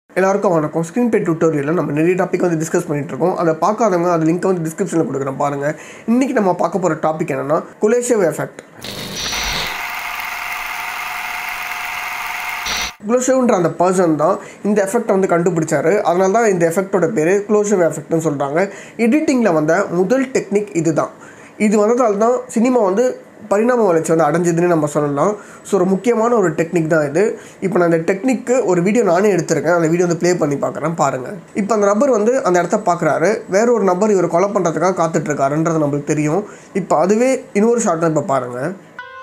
எல்லாருக்கும் வணக்கம் ஸ்க்ரீன் பே டியூட்டோரியலில் நம்ம நிறைய டாபிக் வந்து டிஸ்கஸ் பண்ணிட்டு இருக்கோம் அதை பார்க்காதவங்க அது லிங்க் வந்து டிஸ்கிரிப்ஷனில் கொடுக்குறேன் பாருங்கள் இன்றைக்கி நம்ம பார்க்க போகிற டாபிக் என்னென்னா குலேஷேவ் எஃபெக்ட் குளோஷேவ்ன்ற அந்த பர்சன் தான் இந்த எஃபெக்ட் வந்து கண்டுபிடிச்சாரு அதனால தான் இந்த எஃபெக்டோட பேர் குளோஷேவ் எஃபெக்ட்னு சொல்கிறாங்க எடிட்டிங்கில் வந்த முதல் டெக்னிக் இதுதான் இது வந்ததால் தான் சினிமா வந்து பரிணாம வளர்ச்சி வந்து அடைஞ்சதுன்னு நம்ம சொல்லலாம் ஸோ ஒரு முக்கியமான ஒரு டெக்னிக் தான் இது இப்போ நான் இந்த டெக்னிக்கு ஒரு வீடியோ நானே எடுத்திருக்கேன் அந்த வீடியோ வந்து ப்ளே பண்ணி பார்க்குறேன் பாருங்கள் இப்போ அந்த நபர் வந்து அந்த இடத்த பார்க்குறாரு வேற ஒரு நபர் இவர் கொலை பண்ணுறதுக்காக காத்துட்ருக்காருன்றது நம்மளுக்கு தெரியும் இப்போ அதுவே இன்னொரு ஷார்ட் தான் இப்போ பாருங்கள்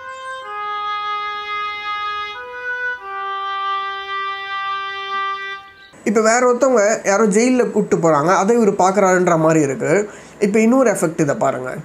இப்போ வேற ஒருத்தவங்க யாரோ ஜெயிலில் கூப்பிட்டு போகிறாங்க அதை இவர் பார்க்குறாருன்ற மாதிரி இருக்குது இப்போ இன்னொரு எஃபெக்ட் இதை பாருங்கள்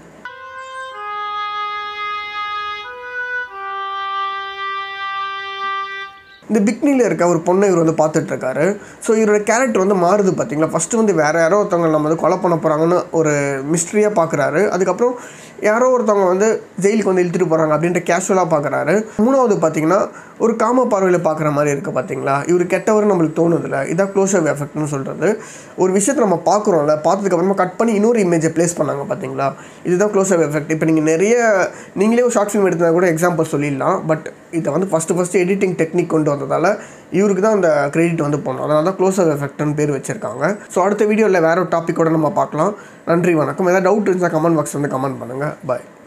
இந்த பிக்னியில் இருக்க ஒரு பொண்ணை இவர் வந்து பார்த்துட்ருக்காரு ஸோ இவரோட கேரக்டர் வந்து மாறுது பார்த்தீங்களா ஃபஸ்ட்டு வந்து வேறு யாரோ ஒருத்தவங்க நம்ம வந்து கொலை பண்ண போகிறாங்கன்னு ஒரு மிஸ்ட்ரியாக பார்க்குறாரு அதுக்கப்புறம் யாரோ ஒருத்தவங்க வந்து ஜெயிலுக்கு வந்து இழுத்துட்டு போகிறாங்க அப்படின்ற கேஷுவலாக பார்க்குறாரு மூணாவது பார்த்தீங்கன்னா ஒரு காம பார்வையில் பார்க்குற மாதிரி இருக்குது பார்த்தீங்களா இவர் கெட்டவர் நம்மளுக்கு தோணுதில்ல இதான் க்ளோஷர் எஃபெக்ட்னு சொல்கிறது ஒரு விஷயத்தை நம்ம பார்க்குறோம்ல பார்த்ததுக்கப்புறமா கட் பண்ணி இன்னொரு இமேஜை ப்ளேஸ் பண்ணாங்க பார்த்தீங்களா இதுதான் க்ளோஷர் எஃபெக்ட் இப்போ நீங்கள் நிறைய நீங்களே ஒரு ஷார்ட் ஃபிலிம் எடுத்தா கூட எக்ஸாம்பிள் சொல்லிடலாம் பட் இதை வந்து ஃபஸ்ட்டு ஃபஸ்ட்டு எடிட்டிங் டெக்னிக் கொண்டு வந்ததால் இவருக்கு தான் அந்த கிரெடிட் வந்து போகணும் அதனால தான் க்ளோஸர் எஃபெக்ட்னு பேர் வச்சுருக்காங்க ஸோ அடுத்த வீடியோவில் வேறு ஒரு டாப்பிக்கோட நம்ம பார்க்கலாம் நன்றி வணக்கம் ஏதாவது டவுட் இருந்துச்சுன்னா கமெண்ட் பாக்ஸ் வந்து கமெண்ட் பண்ணுங்கள் பாய்